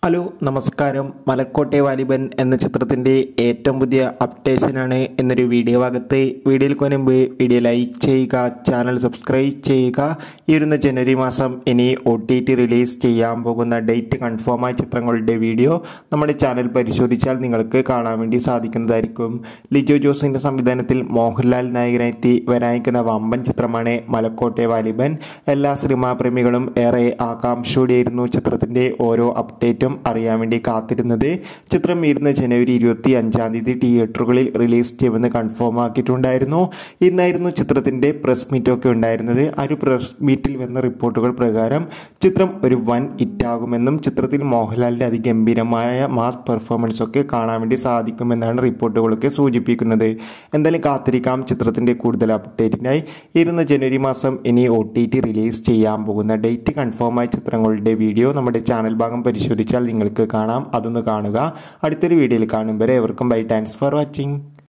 hello നമസ്കാരം മലക്കോട്ടെ വാലിബൻ എന്ന ചിത്രത്തിൻ്റെ ഏറ്റവും പുതിയ അപ്ഡേഷനാണ് എന്നൊരു വീഡിയോ ഭാഗത്ത് വീഡിയോയിൽ മുൻപ് വീഡിയോ ലൈക്ക് ചെയ്യുക ചാനൽ സബ്സ്ക്രൈബ് ചെയ്യുക ഈ വരുന്ന ജനുവരി മാസം ഇനി ഒ ടി ടി റിലീസ് ചെയ്യാൻ പോകുന്ന ഡേറ്റ് കൺഫേമായ ചിത്രങ്ങളുടെ വീഡിയോ നമ്മുടെ ചാനൽ പരിശോധിച്ചാൽ നിങ്ങൾക്ക് കാണാൻ വേണ്ടി സാധിക്കുന്നതായിരിക്കും ലിജോ ജോസിൻ്റെ സംവിധാനത്തിൽ മോഹൻലാൽ നായകനെത്തി വരാനിക്കുന്ന വമ്പൻ ചിത്രമാണ് മലക്കോട്ടെ വാലിബൻ എല്ലാ സിനിമാ പ്രേമികളും ഏറെ ആകാംക്ഷയോടെയായിരുന്നു ചിത്രത്തിൻ്റെ ഓരോ അപ്ഡേറ്റും അറിയാൻ വേണ്ടി കാത്തിരുന്നത് ചിത്രം വരുന്ന ജനുവരി ഇരുപത്തി അഞ്ചാം തീയതി തിയേറ്ററുകളിൽ റിലീസ് ചെയ്യുമെന്ന് കൺഫേം ആക്കിയിട്ടുണ്ടായിരുന്നു ഇന്നായിരുന്നു ചിത്രത്തിൻ്റെ പ്രസ് മീറ്റൊക്കെ ഉണ്ടായിരുന്നത് ആ ഒരു പ്രസ് മീറ്റിൽ വന്ന റിപ്പോർട്ടുകൾ പ്രകാരം ചിത്രം ഒരു വൻ ഹിറ്റാകുമെന്നും ചിത്രത്തിൽ മോഹൻലാലിൻ്റെ അതിഗംഭീരമായ മാസ് പെർഫോമൻസ് ഒക്കെ കാണാൻ വേണ്ടി സാധിക്കുമെന്നാണ് റിപ്പോർട്ടുകളൊക്കെ സൂചിപ്പിക്കുന്നത് എന്തായാലും കാത്തിരിക്കാം ചിത്രത്തിൻ്റെ കൂടുതൽ അപ്ഡേറ്റിനായി ഇരുന്ന ജനുവരി മാസം ഇനി ഒ ടി ടി റിലീസ് ചെയ്യാൻ പോകുന്ന ഡേറ്റ് കൺഫേമായ ചിത്രങ്ങളുടെ വീഡിയോ നമ്മുടെ ചാനൽ ഭാഗം പരിശോധിച്ചാൽ നിങ്ങൾക്ക് കാണാം അതൊന്ന് കാണുക അടുത്തൊരു വീഡിയോയിൽ കാണും വരെ എവർക്കും ബൈ താങ്ക്സ് ഫോർ വാച്ചിങ്